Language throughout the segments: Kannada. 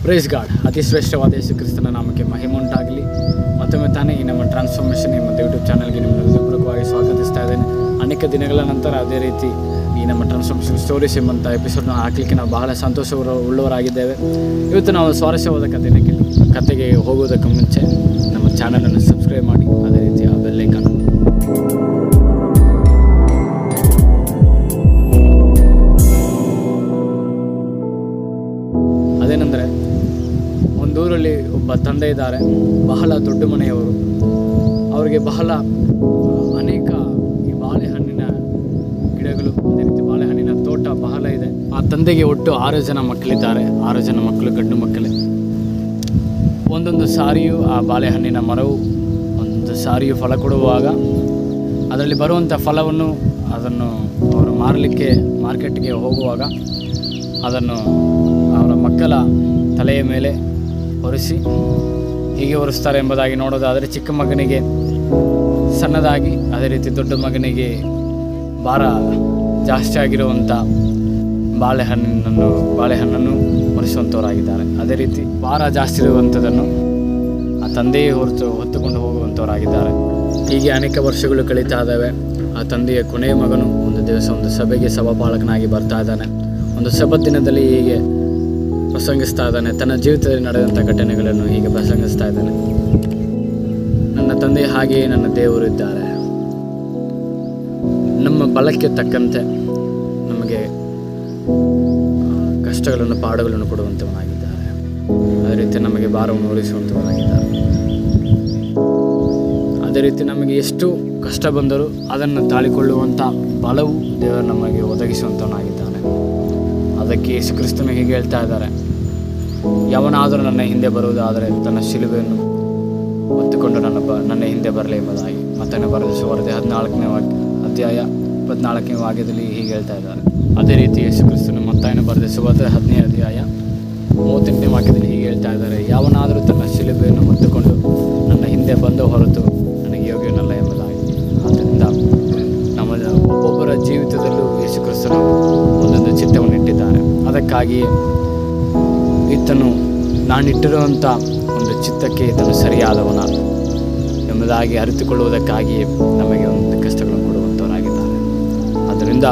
ಪ್ರೈಸ್ ಗಾಡ್ ಅತಿ ಶ್ರೇಷ್ಠವಾದ ಯೇಸು ಕ್ರಿಸ್ತನ ನಾಮಕ್ಕೆ ಮಹಿಮೆ ಉಂಟಾಗಲಿ ಮತ್ತೊಮ್ಮೆ ತಾನೇ ಈ ನಮ್ಮ ಟ್ರಾನ್ಸ್ಫಾರ್ಮೇಷನ್ ಈ ಮತ್ತು ಯೂಟ್ಯೂಬ್ ಚಾನಲ್ಗೆ ನಿಮ್ಮನ್ನು ಹೃದಯಪೂರ್ವಕವಾಗಿ ಸ್ವಾಗತಿಸ್ತಾ ಇದ್ದೇನೆ ಅನೇಕ ದಿನಗಳ ನಂತರ ಅದೇ ರೀತಿ ಈ ನಮ್ಮ ಟ್ರಾನ್ಸ್ಫಾರ್ಮೇಷನ್ ಸ್ಟೋರೀಸ್ ಎಂಬಂಥ ಎಪಿಸೋಡ್ನ ಹಾಕಲಿಕ್ಕೆ ನಾವು ಬಹಳ ಸಂತೋಷ ಉಳ್ಳವರಾಗಿದ್ದೇವೆ ಇವತ್ತು ನಾವು ಸ್ವಾರಸ್ಯವಾದ ಕಥೆನ ಕೇಳಿ ಕತೆಗೆ ಹೋಗೋದಕ್ಕೆ ಮುಂಚೆ ನಮ್ಮ ಚಾನಲನ್ನು ಸಬ್ಸ್ಕ್ರೈಬ್ ಮಾಡಿ ಅದೇ ರೀತಿ ಆ ಬೆಲ್ಲೈಕನ್ ಅದೇನೆಂದರೆ ಒಂದೂರಲ್ಲಿ ಒಬ್ಬ ತಂದೆ ಇದ್ದಾರೆ ಬಹಳ ದೊಡ್ಡ ಮನೆಯವರು ಅವರಿಗೆ ಬಹಳ ಅನೇಕ ಈ ಬಾಳೆಹಣ್ಣಿನ ಗಿಡಗಳು ಅದೇ ರೀತಿ ಬಾಳೆಹಣ್ಣಿನ ತೋಟ ಬಹಳ ಇದೆ ಆ ತಂದೆಗೆ ಒಟ್ಟು ಆರು ಜನ ಮಕ್ಕಳಿದ್ದಾರೆ ಆರು ಜನ ಮಕ್ಕಳು ಗಂಡು ಮಕ್ಕಳೇ ಒಂದೊಂದು ಸಾರಿಯು ಆ ಬಾಳೆಹಣ್ಣಿನ ಮರವು ಒಂದು ಸಾರಿಯು ಫಲ ಕೊಡುವಾಗ ಅದರಲ್ಲಿ ಬರುವಂಥ ಫಲವನ್ನು ಅದನ್ನು ಅವರು ಮಾರಲಿಕ್ಕೆ ಮಾರ್ಕೆಟ್ಗೆ ಹೋಗುವಾಗ ಅದನ್ನು ಅವರ ಮಕ್ಕಳ ತಲೆಯ ಮೇಲೆ ಒರೆಸಿ ಹೀಗೆ ಒರೆಸ್ತಾರೆ ಎಂಬುದಾಗಿ ನೋಡೋದಾದರೆ ಚಿಕ್ಕ ಮಗನಿಗೆ ಸಣ್ಣದಾಗಿ ಅದೇ ರೀತಿ ದೊಡ್ಡ ಮಗನಿಗೆ ಭಾರ ಜಾಸ್ತಿ ಆಗಿರುವಂಥ ಬಾಳೆಹಣ್ಣನ್ನು ಬಾಳೆಹಣ್ಣನ್ನು ಒರೆಸುವಂಥವರಾಗಿದ್ದಾರೆ ಅದೇ ರೀತಿ ಭಾರ ಜಾಸ್ತಿ ಇರುವಂಥದ್ದನ್ನು ಆ ತಂದೆಯೇ ಹೊರತು ಹೊತ್ತುಕೊಂಡು ಹೋಗುವಂಥವರಾಗಿದ್ದಾರೆ ಹೀಗೆ ಅನೇಕ ವರ್ಷಗಳು ಕಳೀತಾ ಇದ್ದಾವೆ ಆ ತಂದೆಯ ಕೊನೆಯ ಮಗನು ಒಂದು ದಿವಸ ಒಂದು ಸಭೆಗೆ ಸಭಾಪಾಲಕನಾಗಿ ಬರ್ತಾ ಇದ್ದಾನೆ ಒಂದು ಸಭತ್ ದಿನದಲ್ಲಿ ಹೀಗೆ ಪ್ರಸಂಗಿಸ್ತಾ ಇದ್ದಾನೆ ತನ್ನ ಜೀವಿತದಲ್ಲಿ ನಡೆದಂಥ ಘಟನೆಗಳನ್ನು ಹೀಗೆ ಪ್ರಸಂಗಿಸ್ತಾ ಇದ್ದಾನೆ ನನ್ನ ತಂದೆ ಹಾಗೆಯೇ ನನ್ನ ದೇವರು ಇದ್ದಾರೆ ನಮ್ಮ ಬಲಕ್ಕೆ ತಕ್ಕಂತೆ ನಮಗೆ ಆ, ಕಷ್ಟಗಳನ್ನು ಪಾಡುಗಳನ್ನು ಕೊಡುವಂಥವನಾಗಿದ್ದಾರೆ ಅದೇ ರೀತಿ ನಮಗೆ ಭಾರವನ್ನು ಹೊರಿಸುವಂಥವನಾಗಿದ್ದಾರೆ ಅದೇ ರೀತಿ ನಮಗೆ ಎಷ್ಟು ಕಷ್ಟ ಬಂದರೂ ಅದನ್ನು ತಾಳಿಕೊಳ್ಳುವಂಥ ಬಲವು ದೇವರು ನಮಗೆ ಒದಗಿಸುವಂಥವನಾಗಿದ್ದಾನೆ ಅದಕ್ಕೆ ಯೇಸು ಕ್ರಿಸ್ತನು ಹೀಗೆ ಹೇಳ್ತಾ ಇದ್ದಾರೆ ಯಾವನಾದರೂ ನನ್ನ ಹಿಂದೆ ಬರುವುದಾದರೆ ತನ್ನ ಶಿಲುಬೆಯನ್ನು ಹೊತ್ತುಕೊಂಡು ನನ್ನ ಬ ನನ್ನ ಹಿಂದೆ ಬರಲಿ ಎಂಬುದಾಗಿ ಮತ್ತನ್ನು ಬರೆದ ಸುವರ್ತೆ ಹದಿನಾಲ್ಕನೇ ವಾಕ್ಯ ಅಧ್ಯಾಯ ಇಪ್ಪತ್ನಾಲ್ಕನೇ ವಾಕ್ಯದಲ್ಲಿ ಹೀಗೆ ಹೇಳ್ತಾ ಇದ್ದಾರೆ ಅದೇ ರೀತಿ ಯೇಸು ಕ್ರಿಸ್ತನು ಮತ್ತಾಯನ ಬರೆದ ಸುವರ್ತೆ ಹದಿನೈದು ಅಧ್ಯಾಯ ಮೂವತ್ತೆಂಟನೇ ವಾಕ್ಯದಲ್ಲಿ ಹೀಗೆ ಹೇಳ್ತಾ ಇದ್ದಾರೆ ಯಾವನಾದರೂ ತನ್ನ ಶಿಲುಬೆಯನ್ನು ಹೊತ್ತುಕೊಂಡು ನನ್ನ ಹಿಂದೆ ಬಂದು ಹೊರತು ನನಗೆ ಯೋಗ್ಯನಲ್ಲ ಎಂಬುದಾಗಿ ಆದ್ದರಿಂದ ನಮ್ಮ ಒಬ್ಬೊಬ್ಬರ ಜೀವಿತದಲ್ಲೂ ಯೇಸು ಕ್ರಿಸ್ತನು ಒಂದೊಂದು ಚಿತ್ತವನ್ನು ಇಟ್ಟಿದ್ದಾರೆ ಅದಕ್ಕಾಗಿಯೇ ಈತನು ನಾನಿಟ್ಟಿರುವಂಥ ಒಂದು ಚಿತ್ತಕ್ಕೆ ಈತನು ಸರಿಯಾದವನ ಎಂಬುದಾಗಿ ಅರಿತುಕೊಳ್ಳುವುದಕ್ಕಾಗಿಯೇ ನಮಗೆ ಒಂದು ಕಷ್ಟಗಳನ್ನು ಕೊಡುವಂಥವರಾಗಿದ್ದಾರೆ ಆದ್ದರಿಂದ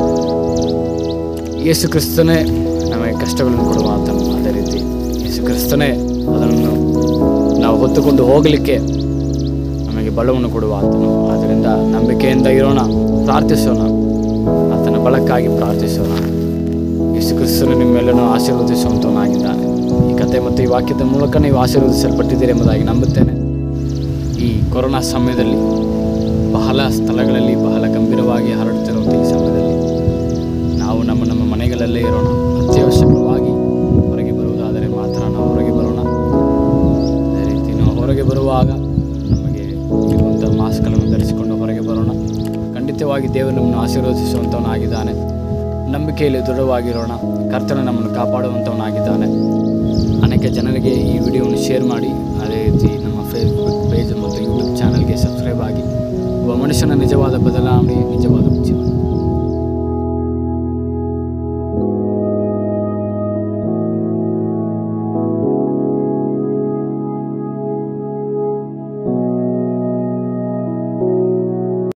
ಯೇಸು ಕ್ರಿಸ್ತನೇ ನಮಗೆ ಕಷ್ಟಗಳನ್ನು ಕೊಡುವ ಆತನು ಅದೇ ರೀತಿ ಯೇಸು ಕ್ರಿಸ್ತನೇ ಅದನ್ನು ನಾವು ಹೊತ್ತುಕೊಂಡು ಹೋಗಲಿಕ್ಕೆ ನಮಗೆ ಬಲವನ್ನು ಕೊಡುವ ಆತನು ಆದ್ದರಿಂದ ನಂಬಿಕೆಯಿಂದ ಇರೋಣ ಪ್ರಾರ್ಥಿಸೋಣ ಆತನ ಬಲಕ್ಕಾಗಿ ಪ್ರಾರ್ಥಿಸೋಣ ಯೇಸು ಕ್ರಿಸ್ತನು ನಿಮ್ಮೆಲ್ಲನೂ ಆಶೀರ್ವದಿಸುವಂಥವನಾಗಿದ್ದಾನೆ ಈ ಕತೆ ಮತ್ತು ಈ ವಾಕ್ಯದ ಮೂಲಕ ನೀವು ಆಶೀರ್ವದಿಸಲ್ಪಟ್ಟಿದ್ದೀರಿ ಎಂಬುದಾಗಿ ನಂಬುತ್ತೇನೆ ಈ ಕೊರೋನಾ ಸಮಯದಲ್ಲಿ ಬಹಳ ಸ್ಥಳಗಳಲ್ಲಿ ಬಹಳ ಗಂಭೀರವಾಗಿ ಹರಡುತ್ತಿರುವಂಥ ಈ ಸಮಯದಲ್ಲಿ ನಾವು ನಮ್ಮ ನಮ್ಮ ಮನೆಗಳಲ್ಲೇ ಇರೋಣ ಅತ್ಯವಶ್ಯಕವಾಗಿ ಹೊರಗೆ ಬರುವುದಾದರೆ ಮಾತ್ರ ನಾವು ಹೊರಗೆ ಬರೋಣ ಅದೇ ರೀತಿ ನಾವು ಹೊರಗೆ ಬರುವಾಗ ನಮಗೆ ಇರುವಂಥ ಮಾಸ್ಕ್ಗಳನ್ನು ಧರಿಸಿಕೊಂಡು ಹೊರಗೆ ಬರೋಣ ಖಂಡಿತವಾಗಿ ದೇವರು ನಮ್ಮನ್ನು ಆಶೀರ್ವದಿಸುವಂಥವನಾಗಿದ್ದಾನೆ ನಂಬಿಕೆಯಲ್ಲಿ ದೃಢವಾಗಿರೋಣ ಕರ್ತನ ನಮ್ಮನ್ನು ಕಾಪಾಡುವಂಥವನಾಗಿದ್ದಾನೆ ಅನೇಕ ಜನರಿಗೆ ಈ ವಿಡಿಯೋವನ್ನು ಶೇರ್ ಮಾಡಿ ಅದೇ ರೀತಿ ನಮ್ಮ ಫೇಸ್ಬುಕ್ ಪೇಜ್ ಮತ್ತು ಯೂಟ್ಯೂಬ್ ಚಾನಲ್ಗೆ ಸಬ್ಸ್ಕ್ರೈಬ್ ಆಗಿ ಒಬ್ಬ ಮನುಷ್ಯನ ನಿಜವಾದ ಬದಲಾವಣೆ ನಿಜವಾದ